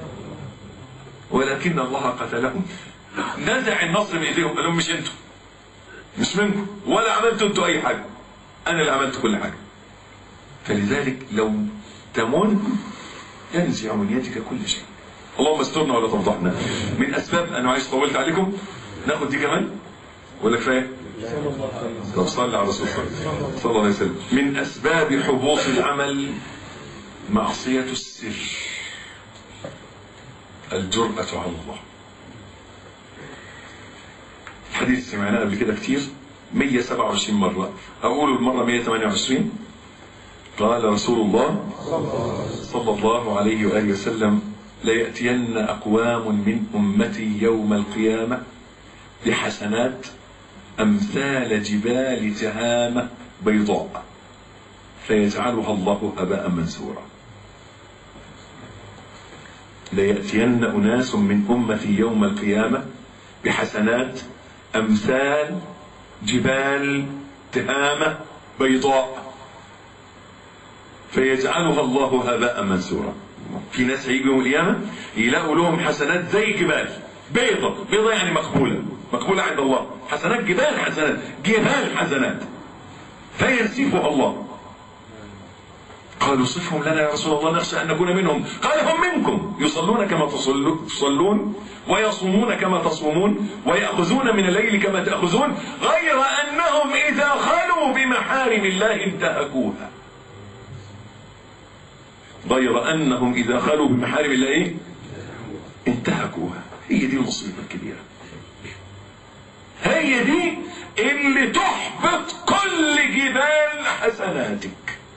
ولكن الله قتلهم نزع النصر من ايديهم قال لهم مش انتوا مش منكم ولا عملتوا انتوا اي حاجه انا اللي عملت كل حاجه فلذلك لو تمن ينزع من يدك كل شيء اللهم استرنا ولا تفضحنا من اسباب انا عايز طولت عليكم ناخد دي كمان ولا كفايه طب صلى على رسول الله صلى الله عليه وسلم من أسباب حبوط العمل معصية السر الجرأة على الله الحديث سمعناه قبل كده كتير 127 مرة أقول المرة 128 قال رسول الله صلى الله عليه وآله وسلم ليأتين أقوام من أمتي يوم القيامة بحسنات أمثال جبال تهامة بيضاء فيجعلها الله هباء منثورا ليأتين أناس من أمتي يوم القيامة بحسنات أمثال جبال تهامة بيضاء فيجعلها الله هباء منثورا في ناس هيجوا يوم القيامة يلاقوا لهم حسنات زي جبال بيضة بيضة يعني مقبولة مقبولة عند الله حسنات جبال حسنات جبال حسنات فينسفها الله قالوا صفهم لنا يا رسول الله نخشى أن نكون منهم قال هم منكم يصلون كما تصلون ويصومون كما تصومون ويأخذون من الليل كما تأخذون غير أنهم إذا خلوا بمحارم الله انتهكوها غير أنهم إذا خلوا بمحارم الله إيه؟ انتهكوها هي دي المصيبة الكبيرة هي دي اللي تحبط كل جبال حسناتك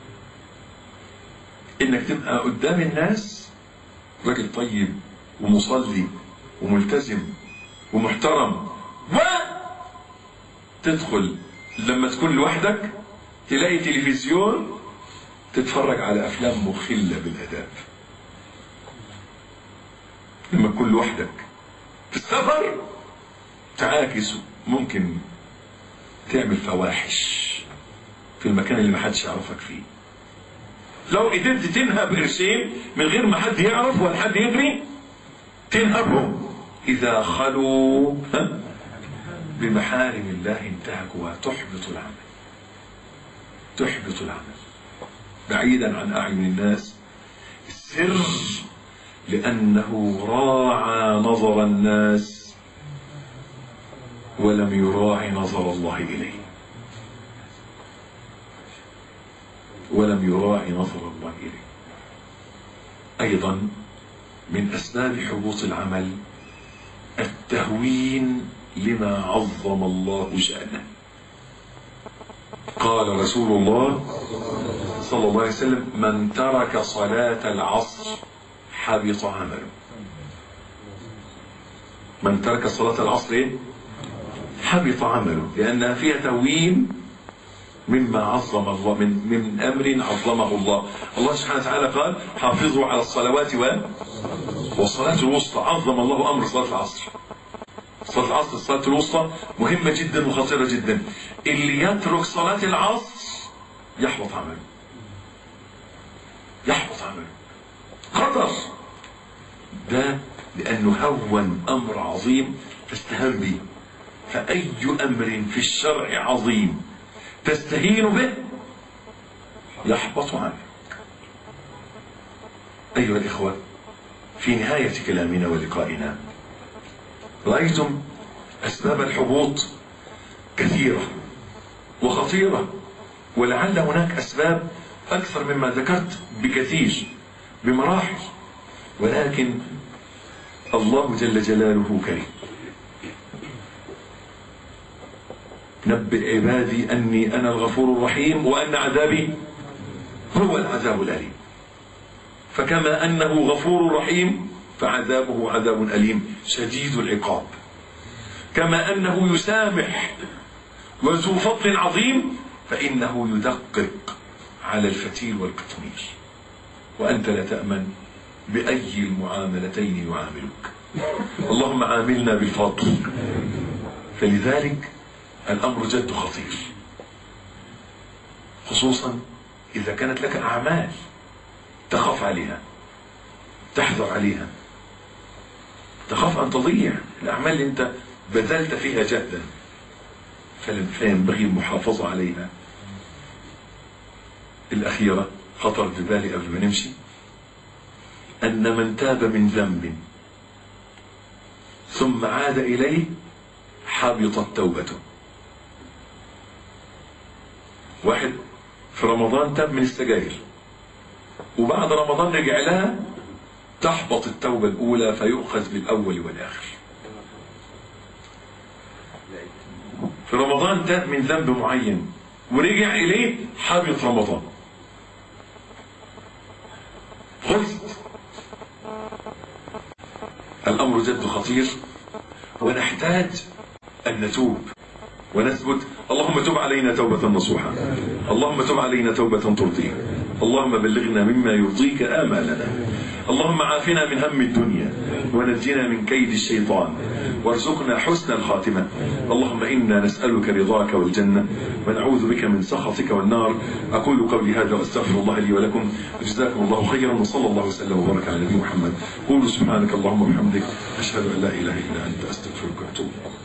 انك تبقى قدام الناس راجل طيب ومصلي وملتزم ومحترم و تدخل لما تكون لوحدك تلاقي تلفزيون تتفرج على افلام مخله بالاداب لما تكون لوحدك في السفر تعاكس ممكن تعمل فواحش في المكان اللي محدش يعرفك فيه لو قدرت تنهب قرشين من غير ما حد يعرف ولا حد يدري تنهبهم اذا خلوا ها بمحارم الله انتهكوها تحبط العمل تحبط العمل بعيدا عن اعين الناس السر لانه راعى نظر الناس ولم يراعي نظر الله اليه ولم يراعي نظر الله إليه أيضا من أسباب حبوط العمل التهوين لما عظم الله شأنه قال رسول الله صلى الله عليه وسلم من ترك صلاة العصر حبط عمله من ترك صلاة العصر إيه؟ حبط عمله لأنها فيها تهوين مما عظم الله من من امر عظمه الله الله سبحانه وتعالى قال حافظوا على الصلوات و والصلاه الوسطى عظم الله امر صلاه العصر صلاه العصر الصلاه الوسطى مهمه جدا وخطيره جدا اللي يترك صلاه العصر يحبط عمله يحبط عمله خطر ده لانه هون امر عظيم فاستهان به فاي امر في الشرع عظيم تستهين به يحبط عنك أيها الإخوة في نهاية كلامنا ولقائنا رأيتم أسباب الحبوط كثيرة وخطيرة ولعل هناك أسباب أكثر مما ذكرت بكثير بمراحل ولكن الله جل جلاله كريم نبئ عبادي أني أنا الغفور الرحيم وأن عذابي هو العذاب الأليم فكما أنه غفور رحيم فعذابه عذاب أليم شديد العقاب كما أنه يسامح وذو فضل عظيم فإنه يدقق على الفتيل والقطمير وأنت لا تأمن بأي المعاملتين يعاملك اللهم عاملنا بالفضل فلذلك الأمر جد خطير خصوصا إذا كانت لك أعمال تخاف عليها تحذر عليها تخاف أن تضيع الأعمال اللي أنت بذلت فيها جهدا فينبغي المحافظة عليها الأخيرة خطر ببالي قبل ما نمشي أن من تاب من ذنب ثم عاد إليه حبطت توبته واحد في رمضان تاب من السجاير وبعد رمضان رجع لها تحبط التوبة الأولى فيؤخذ بالأول والآخر في رمضان تاب من ذنب معين ورجع إليه حبط رمضان الأمر جد خطير ونحتاج أن نتوب ونثبت اللهم تب علينا توبة نصوحة اللهم تب علينا توبة ترضيك اللهم بلغنا مما يرضيك آمالنا اللهم عافنا من هم الدنيا ونجنا من كيد الشيطان وارزقنا حسن الخاتمة اللهم إنا نسألك رضاك والجنة ونعوذ بك من سخطك والنار أقول قولي هذا وأستغفر الله لي ولكم وجزاكم الله خيرا وصلى الله وسلم وبارك على نبينا محمد قولوا سبحانك اللهم وبحمدك أشهد أن لا إله إلا أنت أستغفرك وأتوب إليك